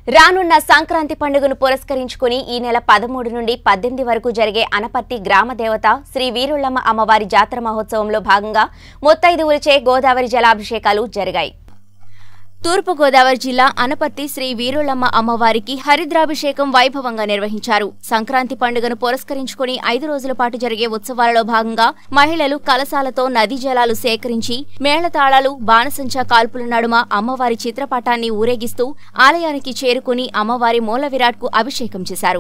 రానున్న సంక్రాంతి పండుగను పురస్కరించుకుని ఈ నెల పదమూడు నుండి పద్దెనిమిది వరకు జరిగే అనపర్తి గ్రామ దేవత శ్రీ వీరుళ్ళమ్మ అమ్మవారి జాతర మహోత్సవంలో భాగంగా ముత్తైదువులచే గోదావరి జలాభిషేకాలు జరిగాయి తూర్పు గోదావరి జిల్లా అనపర్తి శ్రీ వీరులమ్మ అమ్మవారికి హరిద్రాభిషేకం వైభవంగా నిర్వహించారు సంక్రాంతి పండుగను పురస్కరించుకుని ఐదు రోజుల పాటు జరిగే ఉత్సవాలలో భాగంగా మహిళలు కలశాలతో నదీ జలాలు సేకరించి మేళతాళాలు బాణసంచా కాల్పుల నడుమ అమ్మవారి చిత్రపటాన్ని ఊరేగిస్తూ ఆలయానికి చేరుకుని అమ్మవారి మూల విరాట్కు అభిషేకం చేశారు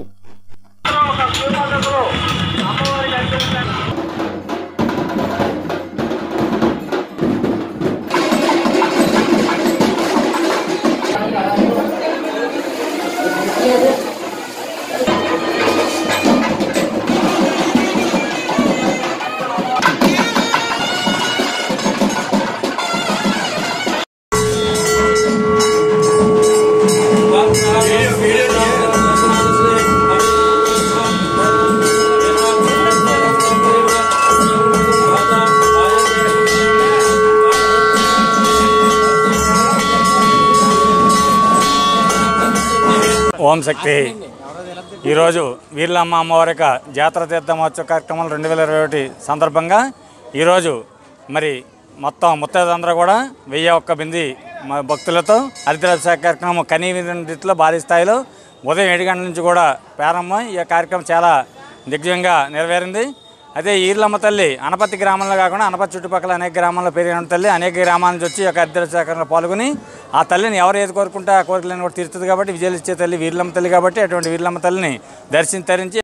ఓం శక్తి ఈరోజు వీర్లమ్మ అమ్మవారి యొక్క జాతర తీర్థ మహోత్సవ కార్యక్రమాలు రెండు వేల ఇరవై ఒకటి సందర్భంగా ఈరోజు మరి మొత్తం ముత్తైదందరూ కూడా వెయ్యి ఒక్క బింది మ- భక్తులతో హరిద్రాభిషేక కార్యక్రమం కనీవిన రీతిలో భారీ స్థాయిలో ఉదయం ఏడు గంటల నుంచి కూడా ప్రారంభం ఈ కార్యక్రమం చాలా దిగ్విజయంగా నెరవేరింది అదే ఈర్లమ్మ తల్లి అనపత్తి గ్రామంలో కాకుండా అనపత్తి చుట్టుపక్కల అనేక గ్రామాల్లో పెరిగిన తల్లి అనేక గ్రామాల నుంచి వచ్చి ఈ యొక్క హరిద్రాభిషేకంలో పాల్గొని ఆ తల్లిని ఎవరు ఏది కోరుకుంటే ఆ కోరికలను కూడా తీరుతుంది కాబట్టి విజయాలు ఇచ్చే తల్లి వీర్లమ్మ తల్లి కాబట్టి అటువంటి వీర్లమ్మ తల్లిని దర్శించి తరించి